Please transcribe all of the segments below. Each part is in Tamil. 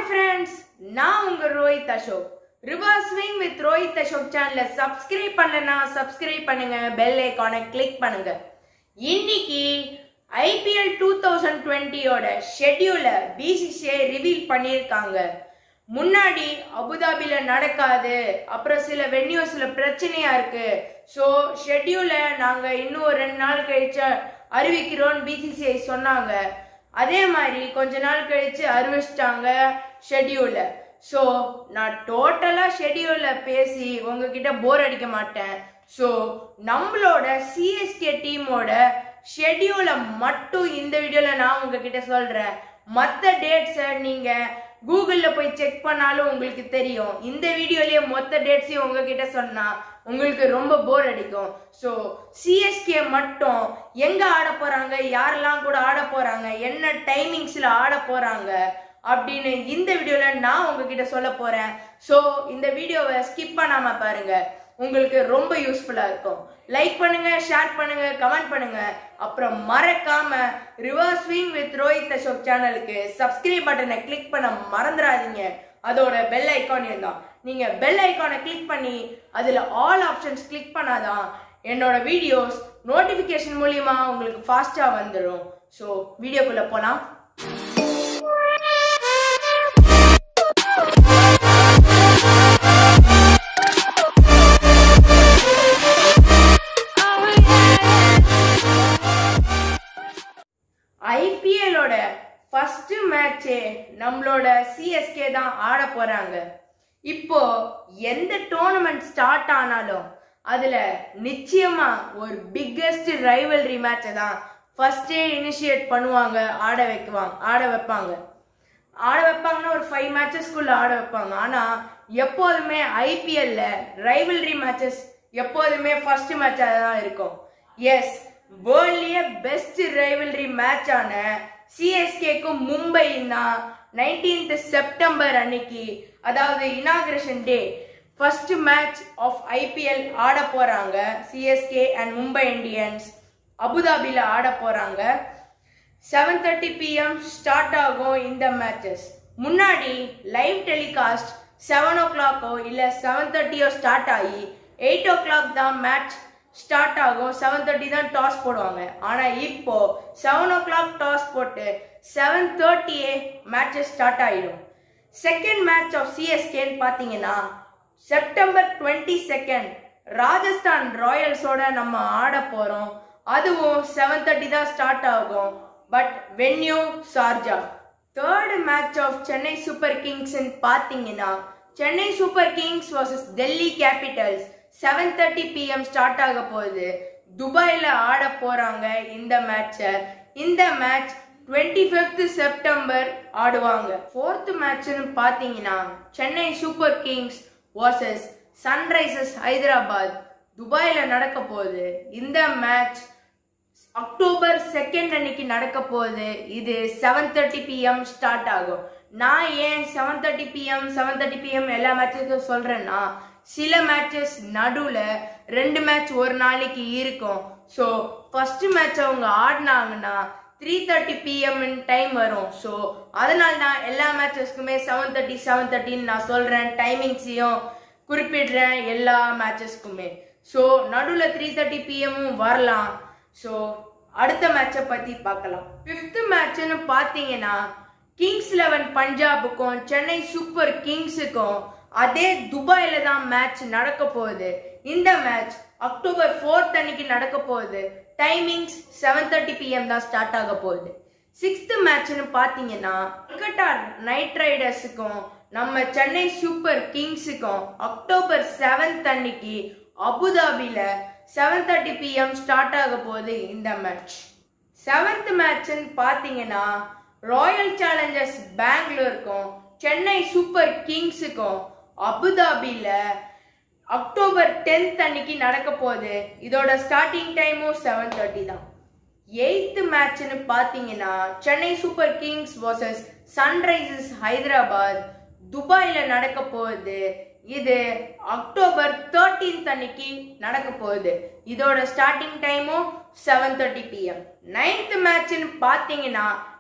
ஃப்ரெண்ட்ஸ் நான் உங்க Rohit Ashok reverse swing with Rohit Ashok சேனலை சப்ஸ்கிரைப் பண்ணலனா சப்ஸ்கிரைப் பண்ணுங்க பெல் ஐக்கானை கிளிக் பண்ணுங்க இன்னைக்கு ஐபிஎல் டூ தௌசண்ட் டுவெண்ட்டியோட ஷெட்யூலை பிசிசிஐ ரிவீல் பண்ணியிருக்காங்க முன்னாடி அபுதாபில நடக்காது அப்புறம் சில வென்யூஸ்ல பிரச்சனையா இருக்கு ஸோ ஷெட்யூலை நாங்க இன்னும் ஒரு ரெண்டு நாள் கழிச்சு அறிவிக்கிறோம்னு பிசிசிஐ சொன்னாங்க அதே மாதிரி கொஞ்ச நாள் கழிச்சு அறிவிச்சிட்டாங்க ஷெட்யூலை ஸோ நான் டோட்டலாக ஷெட்யூலை பேசி உங்ககிட்ட போர் அடிக்க மாட்டேன் ஸோ நம்மளோட சிஎஸ்கே டீமோட ஷெட்யூலை மட்டும் இந்த வீடியோவில் நான் உங்ககிட்ட சொல்கிறேன் மற்ற டேட்ஸை நீங்கள் கூகுளில் போய் செக் பண்ணாலும் உங்களுக்கு தெரியும் இந்த வீடியோலயே மொத்த டேட்ஸையும் உங்ககிட்ட சொன்னால் உங்களுக்கு ரொம்ப போர் அடிக்கும் ஸோ சிஎஸ்கே மட்டும் எங்கே ஆட போகிறாங்க யாரெல்லாம் கூட ஆட போகிறாங்க என்ன டைமிங்ஸில் ஆட போகிறாங்க அப்படின்னு இந்த வீடியோவில் நான் உங்ககிட்ட சொல்ல போகிறேன் ஸோ இந்த வீடியோவை ஸ்கிப் பண்ணாமல் பாருங்க உங்களுக்கு ரொம்ப யூஸ்ஃபுல்லாக இருக்கும் லைக் பண்ணுங்க ஷேர் பண்ணுங்க கமெண்ட் பண்ணுங்க அப்புறம் மறக்காம reverse swing with Rohit Ashok சேனலுக்கு சப்ஸ்கிரைப் பட்டனை கிளிக் பண்ண மறந்துடாதீங்க அதோட பெல் ஐக்கான் தான் நீங்க பெல் ஐக்கானை கிளிக் பண்ணி அதுல ஆல் ஆப்ஷன்ஸ் கிளிக் பண்ணாதான் என்னோட வீடியோஸ் நோட்டிபிகேஷன் மூலியமா உங்களுக்கு ஃபாஸ்டா வந்துடும் ஸோ வீடியோக்குள்ள போலாம் ஐபிஎலோட ஃபர்ஸ்ட் மேட்சே நம்மளோட சிஎஸ்கே தான் ஆட போறாங்க இப்போ எந்த டோர்னமெண்ட் ஸ்டார்ட் ஆனாலும் அதுல நிச்சயமா ஒரு பிக்கெஸ்ட் ரைவல்ரி மேட்சை தான் ஃபர்ஸ்டே இனிஷியேட் பண்ணுவாங்க ஆட வைக்குவாங்க ஆட வைப்பாங்க ஆட வைப்பாங்கன்னா ஒரு ஃபைவ் மேட்சஸ்க்குள்ள ஆட வைப்பாங்க ஆனா எப்போதுமே ஐபிஎல்ல ரைவல்ரி மேட்சஸ் எப்போதுமே ஃபர்ஸ்ட் மேட்சாக தான் இருக்கும் எஸ் வேர்ல்ட்லயே பெஸ்ட் ரைவல்ரி மேட்ச் ஆன சிஎஸ்கேக்கும் மும்பை தான் நைன்டீன்த் செப்டம்பர் அன்னைக்கு அதாவது inauguration day first match of IPL ஆட போறாங்க சிஎஸ்கே அண்ட் மும்பை இந்தியன்ஸ் அபுதாபியில் ஆட போறாங்க செவன் தேர்ட்டி பிஎம் ஸ்டார்ட் ஆகும் இந்த மேட்சஸ் முன்னாடி லைவ் டெலிகாஸ்ட் செவன் ஓ கிளாக்கோ இல்லை செவன் தேர்ட்டியோ ஸ்டார்ட் ஆகி எயிட் ஓ கிளாக் தான் மேட்ச் ஸ்டார்ட் ஆகும் செவன் தேர்ட்டி தான் டாஸ் போடுவாங்க ஆனால் இப்போ செவன் ஓ கிளாக் டாஸ் போட்டு செவன் தேர்ட்டியே மேட்சஸ் ஸ்டார்ட் ஆகிடும் செகண்ட் மேட்ச் ஆஃப் சிஎஸ்கேன்னு பார்த்தீங்கன்னா செப்டம்பர் டுவெண்ட்டி செகண்ட் ராஜஸ்தான் ராயல்ஸோட நம்ம ஆட போகிறோம் அதுவும் செவன் தேர்ட்டி தான் ஸ்டார்ட் ஆகும் but venue Sharjah third match of Chennai Super கிங்ஸ்ன்னு பார்த்தீங்கன்னா Chennai Super Kings versus Delhi Capitals seven thirty PM start ஆக போகுது துபாயில் ஆட போகிறாங்க இந்த மேட்சை இந்த மேட்ச் டுவெண்ட்டி ஃபிஃப்த் செப்டம்பர் ஆடுவாங்க ஃபோர்த் மேட்ச்னு பார்த்தீங்கன்னா Chennai Super Kings versus Sunrisers Hyderabad துபாயில் நடக்க போகுது இந்த மேட்ச் அக்டோபர் செகண்ட் அன்னைக்கு நடக்க போகுது இது செவன் தேர்ட்டி பிஎம் ஸ்டார்ட் ஆகும் நான் ஏன் seven thirty PM seven thirty PM எல்லா மேட்சஸும் சொல்கிறேன்னா சில மேட்சஸ் நடுவில் ரெண்டு மேட்ச் ஒரு நாளைக்கு இருக்கும் ஸோ ஃபர்ஸ்ட் மேட்ச் அவங்க ஆடினாங்கன்னா த்ரீ தேர்ட்டி பிஎம் டைம் வரும் ஸோ அதனால நான் எல்லா மேட்சஸ்க்குமே செவன் தேர்ட்டி செவன் தேர்ட்டின்னு நான் சொல்கிறேன் டைமிங்ஸையும் குறிப்பிடுறேன் எல்லா மேட்சஸ்க்குமே ஸோ நடுவில் த்ரீ தேர்ட்டி பிஎம்மும் வரலாம் ஸோ அடுத்த மேட்சை பற்றி பார்க்கலாம் ஃபிஃப்த் மேட்ச்னு பார்த்தீங்கன்னா கிங்ஸ் லெவன் பஞ்சாபுக்கும் சென்னை சூப்பர் கிங்ஸுக்கும் அதே துபாயில தான் மேட்ச் நடக்க போகுது இந்த மேட்ச் அக்டோபர் ஃபோர்த் அன்னைக்கு நடக்க போகுது டைமிங்ஸ் செவன் தேர்ட்டி பிஎம் தான் ஸ்டார்ட் ஆக போகுது சிக்ஸ்த் மேட்ச்னு பார்த்தீங்கன்னா கொல்கட்டா நைட் ரைடர்ஸுக்கும் நம்ம சென்னை சூப்பர் கிங்ஸுக்கும் அக்டோபர் செவன்த் அன்னைக்கு அபுதாபியில் செவன் தேர்ட்டி பிஎம் ஸ்டார்ட் ஆக போகுது இந்த மேட்ச் செவன்த் மேட்ச்னு பார்த்தீங்கன்னா ராயல் சேலஞ்சர்ஸ் பெங்களூருக்கும் சென்னை சூப்பர் கிங்ஸுக்கும் அபுதாபியில் அக்டோபர் டென்த் அன்னைக்கு நடக்க போகுது இதோட ஸ்டார்டிங் டைமும் செவன் தேர்ட்டி தான் எயித்து மேட்ச்னு பார்த்தீங்கன்னா Chennai Super Kings versus Sunrisers Hyderabad துபாயில் நடக்க போகுது இது அக்டோபர் தேர்ட்டீன்த் அன்னைக்கு நடக்க போகுது இதோட ஸ்டார்டிங் டைமும் செவன் தேர்ட்டி பிஎம் நைன்த் மேட்ச்னு பார்த்தீங்கன்னா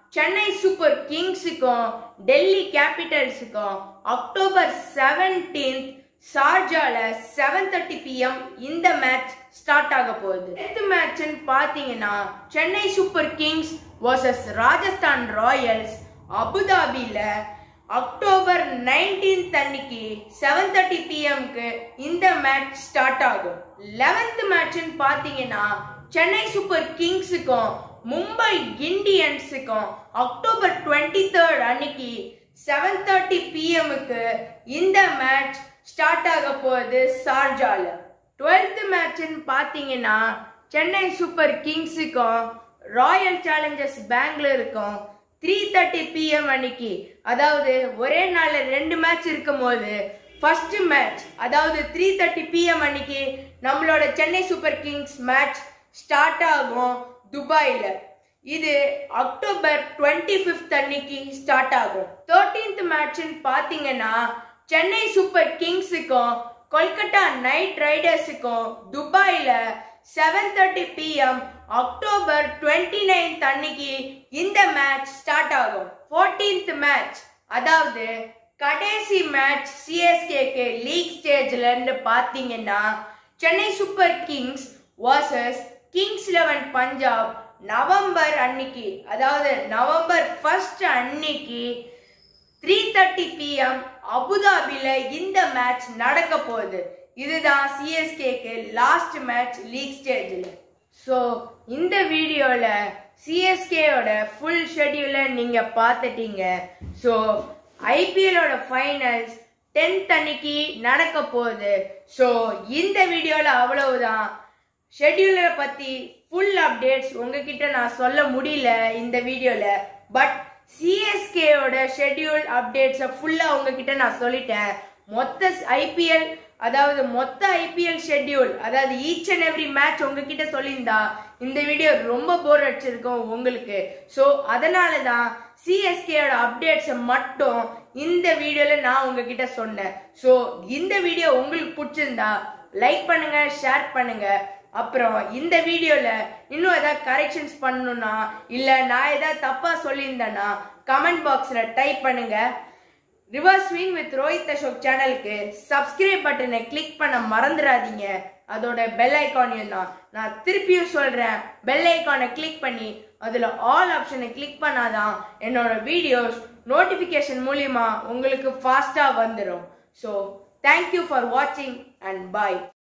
சென்னை சூப்பர் கிங்ஸுக்கும் டெல்லி கேபிட்டல்ஸுக்கும் அக்டோபர் செவன்டீன்த் ஷார்ஜால செவன் தேர்ட்டி பிஎம் இந்த மேட்ச் ஸ்டார்ட் ஆக போகுது எந்த மேட்ச்னு பார்த்தீங்கன்னா Chennai Super Kings vs Rajasthan Royals அபுதாபியில் அக்டோபர் நைன்டீன்த் அன்னைக்கு செவன் தேர்ட்டி பிஎம்க்கு இந்த மேட்ச் ஸ்டார்ட் ஆகும் லெவன்த் மேட்ச்னு பார்த்தீங்கன்னா சென்னை சூப்பர் கிங்ஸுக்கும் மும்பை இந்தியன்ஸுக்கும் அக்டோபர் டுவெண்ட்டி தேர்ட் அன்னைக்கு செவன் தேர்ட்டி பிஎம்க்கு இந்த மேட்ச் ஸ்டார்ட் ஆக போகுது ஷார்ஜால டுவெல்த் மேட்ச்னு பார்த்தீங்கன்னா சென்னை சூப்பர் கிங்ஸுக்கும் ராயல் சேலஞ்சர்ஸ் பெங்களூருக்கும் த்ரீ தேர்ட்டி பிஎம் அன்னைக்கு அதாவது ஒரே நாள்ல ரெண்டு மேட்ச் இருக்கும் போது ஃபர்ஸ்ட் மேட்ச் அதாவது த்ரீ தேர்ட்டி பிஎம் அன்னைக்கு நம்மளோட Chennai Super Kings match start ஆகும் துபாயில இது அக்டோபர் டுவெண்ட்டி ஃபிஃப்த் அன்னைக்கு ஸ்டார்ட் ஆகும் தேர்ட்டீன்த் மேட்ச்னு பார்த்தீங்கன்னா சென்னை சூப்பர் கிங்ஸுக்கும் கொல்கத்தா நைட் ரைடர்ஸுக்கும் துபாயில seven thirty PM October twenty ninth அன்னைக்கு இந்த மேட்ச் ஸ்டார்ட் ஆகும் ஃபோர்டீன்த் மேட்ச் அதாவது கடைசி மேட்ச் சிஎஸ்கேக்கு லீக் ஸ்டேஜ்ல இருந்து பார்த்தீங்கன்னா Chennai Super Kings versus Kings Eleven Punjab November அன்னைக்கு அதாவது நவம்பர் ஃபர்ஸ்ட் அன்னைக்கு த்ரீ தேர்ட்டி பிஎம் அபுதாபில இந்த மேட்ச் நடக்க போகுது இதுதான் சிஎஸ்கேக்கு லாஸ்ட் மேட்ச் லீக் ஸ்டேஜில் ஸோ இந்த வீடியோவில் சிஎஸ்கேயோட ஃபுல் ஷெட்யூலை நீங்கள் பார்த்துட்டீங்க ஸோ ஐபிஎலோட ஃபைனல்ஸ் டென்த் அன்னைக்கு நடக்க போகுது ஸோ இந்த வீடியோவில் அவ்வளவுதான் ஷெட்யூலை பற்றி ஃபுல் அப்டேட்ஸ் உங்ககிட்ட நான் சொல்ல முடியல இந்த வீடியோவில் பட் சிஎஸ்கேயோட ஷெட்யூல் அப்டேட்ஸை ஃபுல்லாக உங்ககிட்ட நான் சொல்லிட்டேன் மொத்த ஐபிஎல் அதாவது மொத்த ஐபிஎல் ஷெட்யூல் அதாவது ஈச் அண்ட் எவ்ரி மேட்ச் உங்ககிட்ட சொல்லியிருந்தா இந்த வீடியோ ரொம்ப போர் அடிச்சிருக்கும் உங்களுக்கு ஸோ அதனால தான் சிஎஸ்கேயோட அப்டேட்ஸை மட்டும் இந்த வீடியோவில் நான் உங்ககிட்ட சொன்னேன் ஸோ இந்த வீடியோ உங்களுக்கு பிடிச்சிருந்தா லைக் பண்ணுங்க ஷேர் பண்ணுங்க அப்புறம் இந்த வீடியோல இன்னும் ஏதாவது கரெக்ஷன்ஸ் பண்ணணும்னா இல்ல நான் ஏதாவது தப்பா சொல்லியிருந்தேன்னா கமெண்ட் பாக்ஸ்ல டைப் பண்ணுங்க reverse swing with Rohit Ashok சேனலுக்கு சப்ஸ்கிரைப் பட்டனை கிளிக் பண்ண மறந்துடாதீங்க அதோட பெல் ஐக்கானையும் தான் நான் திருப்பியும் சொல்றேன் பெல் ஐக்கானை கிளிக் பண்ணி அதுல ஆல் ஆப்ஷனை கிளிக் பண்ணாதான் என்னோட வீடியோஸ் நோட்டிபிகேஷன் மூலியமா உங்களுக்கு ஃபாஸ்டா வந்துடும் ஸோ தேங்க்யூ ஃபார் வாட்சிங் அண்ட் பாய்